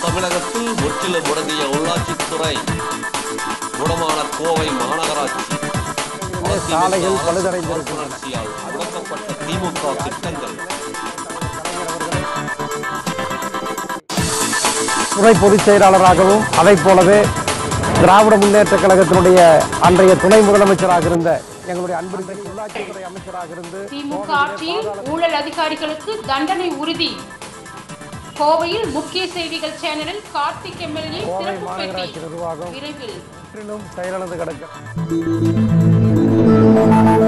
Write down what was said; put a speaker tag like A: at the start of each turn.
A: தமிழகத்தில் முற்றிலும் முடங்கிய உள்ளாட்சித்துறை குணமான கோவை மாநகராட்சி
B: சாலைகள் பழுதடைந்திருக்கின்றன.
A: வளர்ச்சியால் முடக்கப்பட்ட திமுக திட்டங்கள்
B: துணை பொதுச் செயலாளராகவும் அதைப் போலவே திராவிட முன்னேற்ற கழகத்தினுடைய அன்றைய துணை முதலமைச்சராக இருந்த எங்களுடைய அன்பிற்கு உள்ளாட்சித்துறை அமைச்சராக இருந்து
C: திமுக ஆட்சியில் ஊழல் அதிகாரிகளுக்கு தண்டனை உறுதி கோவையில் முக்கிய செய்திகள் சேனலில் கார்த்திக் எம்எல்ஏ
B: கோவை
C: சிறப்பு
B: மாநகராட்சி
C: பேட்டி
B: நிர்வாகம்
C: விரைவில்
B: முற்றிலும் செயலிழந்து கிடக்கிறது